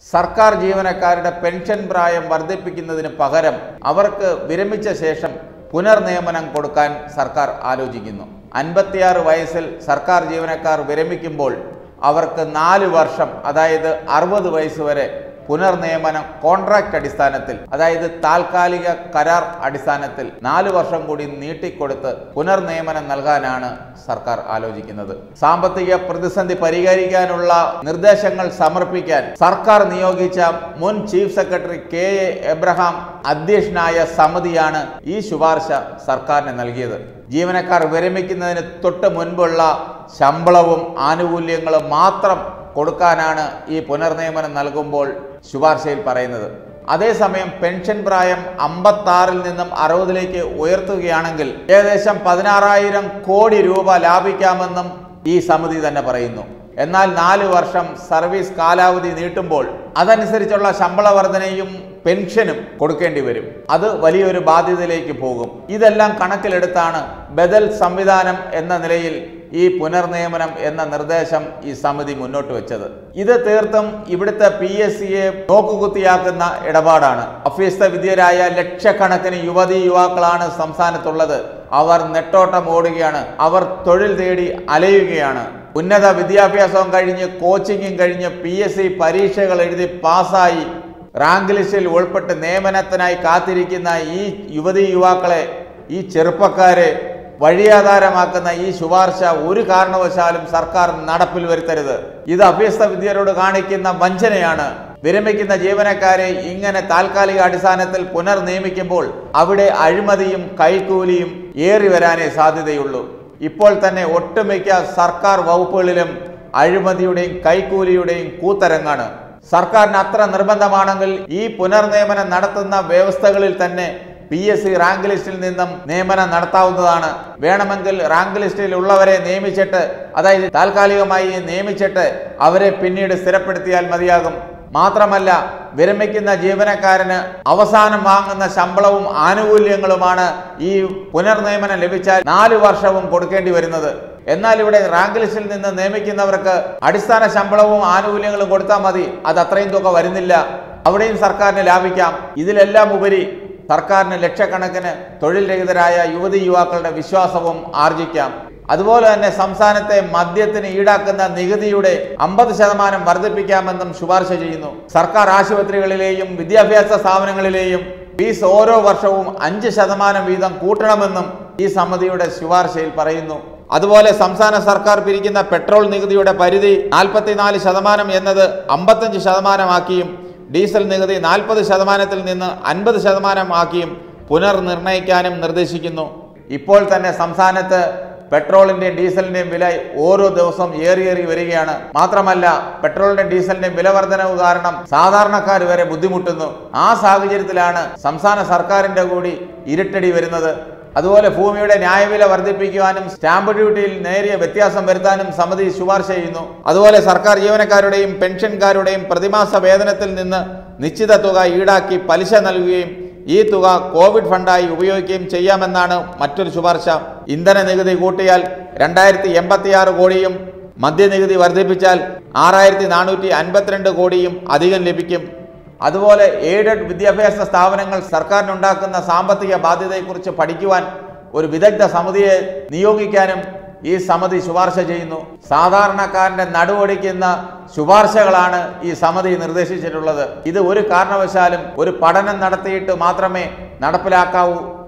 സർക്കാർ ജീവനക്കാരുടെ പെൻഷൻ പ്രായം വർദ്ധിപ്പിക്കുന്നതിന് പകരം അവർക്ക് വിരമിച്ച ശേഷം പുനർനിയമനം കൊടുക്കാൻ സർക്കാർ ആലോചിക്കുന്നു അൻപത്തിയാറ് വയസ്സിൽ സർക്കാർ ജീവനക്കാർ വിരമിക്കുമ്പോൾ അവർക്ക് നാല് വർഷം അതായത് അറുപത് വയസ്സ് വരെ പുനർനിയമനം കോൺട്രാക്ട് അടിസ്ഥാനത്തിൽ അതായത് താൽക്കാലിക കരാർ അടിസ്ഥാനത്തിൽ നാല് വർഷം കൂടി നീട്ടിക്കൊടുത്ത് പുനർനിയമനം നൽകാനാണ് സർക്കാർ ആലോചിക്കുന്നത് സാമ്പത്തിക പ്രതിസന്ധി പരിഹരിക്കാനുള്ള നിർദ്ദേശങ്ങൾ സമർപ്പിക്കാൻ സർക്കാർ നിയോഗിച്ച മുൻ chief secretary K A Abraham അധ്യക്ഷനായ സമിതിയാണ് ഈ ശുപാർശ സർക്കാരിന് നൽകിയത് ജീവനക്കാർ വിരമിക്കുന്നതിന് തൊട്ട് മുൻപുള്ള ശമ്പളവും ആനുകൂല്യങ്ങളും മാത്രം കൊടുക്കാനാണ് ഈ പുനർനിയമനം നൽകുമ്പോൾ ശുപാർശയിൽ പറയുന്നത് അതേസമയം പെൻഷൻ പ്രായം അമ്പത്താറിൽ നിന്നും അറുപതിലേക്ക് ഉയർത്തുകയാണെങ്കിൽ ഏകദേശം പതിനാറായിരം കോടി രൂപ ലാഭിക്കാമെന്നും ഈ സമിതി തന്നെ പറയുന്നു എന്നാൽ നാല് വർഷം സർവീസ് കാലാവധി നീട്ടുമ്പോൾ അതനുസരിച്ചുള്ള ശമ്പള വർധനയും പെൻഷനും കൊടുക്കേണ്ടി വരും അത് വലിയൊരു ബാധ്യതയിലേക്ക് പോകും ഇതെല്ലാം കണക്കിലെടുത്താണ് ബദൽ സംവിധാനം എന്ന നിലയിൽ ഈ പുനർനിയമനം എന്ന നിർദ്ദേശം ഈ സമിതി മുന്നോട്ട് വെച്ചത് ഇത് തീർത്തും ഇവിടുത്തെ പി എസ് സിയെ നോക്കുകുത്തിയാക്കുന്ന ഇടപാടാണ് അഭ്യസ്ത വിദ്യരായ ലക്ഷക്കണക്കിന് യുവതി യുവാക്കളാണ് സംസ്ഥാനത്തുള്ളത് അവർ നെട്ടോട്ടം ഓടുകയാണ് അവർ തൊഴിൽ തേടി അലയുകയാണ് ഉന്നത വിദ്യാഭ്യാസവും കഴിഞ്ഞ് കോച്ചിങ്ങും കഴിഞ്ഞ് പി എസ് സി പരീക്ഷകൾ എഴുതി പാസ്സായി റാങ്ക് ലിസ്റ്റിൽ ഉൾപ്പെട്ട് നിയമനത്തിനായി കാത്തിരിക്കുന്ന ഈ യുവതി യുവാക്കളെ ഈ ചെറുപ്പക്കാരെ വഴിയാധാരമാക്കുന്ന ഈ ശുപാർശ ഒരു കാരണവശാലും സർക്കാർ നടപ്പിൽ വരുത്തരുത് ഇത് അഭ്യസ്ത വിദ്യരോട് കാണിക്കുന്ന വഞ്ചനയാണ് വിരമിക്കുന്ന ജീവനക്കാരെ ഇങ്ങനെ താൽക്കാലിക അടിസ്ഥാനത്തിൽ പുനർനിയമിക്കുമ്പോൾ അവിടെ അഴിമതിയും കൈക്കൂലിയും ഏറി വരാനേ സാധ്യതയുള്ളൂ ഇപ്പോൾ തന്നെ ഒട്ടുമിക്ക സർക്കാർ വകുപ്പുകളിലും അഴിമതിയുടെയും കൈക്കൂലിയുടെയും കൂത്തരങ്ങാണ് സർക്കാരിന് അത്ര നിർബന്ധമാണെങ്കിൽ ഈ പുനർനിയമനം നടത്തുന്ന വ്യവസ്ഥകളിൽ തന്നെ പി എസ് സി റാങ്ക് ലിസ്റ്റിൽ നിന്നും നിയമനം നടത്താവുന്നതാണ് വേണമെങ്കിൽ റാങ്ക് ലിസ്റ്റിൽ ഉള്ളവരെ നിയമിച്ചിട്ട് അതായത് താൽക്കാലികമായി നിയമിച്ചിട്ട് അവരെ പിന്നീട് സ്ഥിരപ്പെടുത്തിയാൽ മതിയാകും മാത്രമല്ല വിരമിക്കുന്ന ജീവനക്കാരന് അവസാനം വാങ്ങുന്ന ശമ്പളവും ആനുകൂല്യങ്ങളുമാണ് ഈ പുനർനിയമനം ലഭിച്ചാൽ നാല് വർഷവും കൊടുക്കേണ്ടി വരുന്നത് എന്നാൽ ഇവിടെ റാങ്ക് ലിസ്റ്റിൽ നിന്ന് നിയമിക്കുന്നവർക്ക് അടിസ്ഥാന ശമ്പളവും ആനുകൂല്യങ്ങളും കൊടുത്താൽ മതി അത് അത്രയും തുക വരുന്നില്ല അവിടെയും സർക്കാരിന് ലാഭിക്കാം ഇതിലെല്ലാം ഉപരി സർക്കാരിന് ലക്ഷക്കണക്കിന് തൊഴിൽ രഹിതരായ യുവതി യുവാക്കളുടെ വിശ്വാസവും ആർജിക്കാം അതുപോലെ തന്നെ സംസ്ഥാനത്തെ മദ്യത്തിന് ഈടാക്കുന്ന നികുതിയുടെ അമ്പത് ശതമാനം വർദ്ധിപ്പിക്കാമെന്നും ശുപാർശ ചെയ്യുന്നു സർക്കാർ ആശുപത്രികളിലെയും വിദ്യാഭ്യാസ സ്ഥാപനങ്ങളിലെയും ഫീസ് ഓരോ വർഷവും അഞ്ച് ശതമാനം വീതം കൂട്ടണമെന്നും ഈ സമിതിയുടെ ശുപാർശയിൽ പറയുന്നു അതുപോലെ സംസ്ഥാന സർക്കാർ പിരിക്കുന്ന പെട്രോൾ നികുതിയുടെ പരിധി നാൽപ്പത്തിനാല് ശതമാനം എന്നത് അമ്പത്തഞ്ച് ശതമാനമാക്കിയും ഡീസൽ നികുതി നാൽപ്പത് ശതമാനത്തിൽ നിന്ന് അൻപത് ശതമാനമാക്കിയും പുനർനിർണയിക്കാനും നിർദ്ദേശിക്കുന്നു ഇപ്പോൾ തന്നെ സംസ്ഥാനത്ത് പെട്രോളിന്റെയും ഡീസലിന്റെയും വില ഓരോ ദിവസം ഏറിയേറി വരികയാണ് മാത്രമല്ല പെട്രോളിന്റെയും ഡീസലിന്റെയും വില വർധനവ് കാരണം സാധാരണക്കാർ വരെ ബുദ്ധിമുട്ടുന്നു ആ സാഹചര്യത്തിലാണ് സംസ്ഥാന സർക്കാരിന്റെ കൂടി ഇരുട്ടടി വരുന്നത് അതുപോലെ ഭൂമിയുടെ ന്യായവില വർദ്ധിപ്പിക്കുവാനും സ്റ്റാമ്പ് ഡ്യൂട്ടിയിൽ നേരിയ വ്യത്യാസം വരുത്താനും സമിതി ശുപാർശ ചെയ്യുന്നു അതുപോലെ സർക്കാർ ജീവനക്കാരുടെയും പെൻഷൻകാരുടെയും പ്രതിമാസ വേതനത്തിൽ നിന്ന് നിശ്ചിത തുക ഈടാക്കി പലിശ നൽകുകയും ഈ തുക കോവിഡ് ഫണ്ടായി ഉപയോഗിക്കുകയും ചെയ്യാമെന്നാണ് മറ്റൊരു ശുപാർശ ഇന്ധന നികുതി കൂട്ടിയാൽ രണ്ടായിരത്തി എൺപത്തിയാറ് കോടിയും മദ്യനികുതി വർദ്ധിപ്പിച്ചാൽ ആറായിരത്തി നാനൂറ്റി അൻപത്തിരണ്ട് കോടിയും അധികം ലഭിക്കും അതുപോലെ എയ്ഡഡ് വിദ്യാഭ്യാസ സ്ഥാപനങ്ങൾ സർക്കാരിനുണ്ടാക്കുന്ന സാമ്പത്തിക ബാധ്യതയെക്കുറിച്ച് പഠിക്കുവാൻ ഒരു വിദഗ്ധ സമിതിയെ നിയോഗിക്കാനും ഈ സമിതി ശുപാർശ ചെയ്യുന്നു സാധാരണക്കാരന്റെ നടുവൊടിക്കുന്ന ശുപാർശകളാണ് ഈ സമിതി നിർദ്ദേശിച്ചിട്ടുള്ളത് ഇത് ഒരു കാരണവശാലും ഒരു പഠനം നടത്തിയിട്ട് മാത്രമേ നടപ്പിലാക്കാവൂ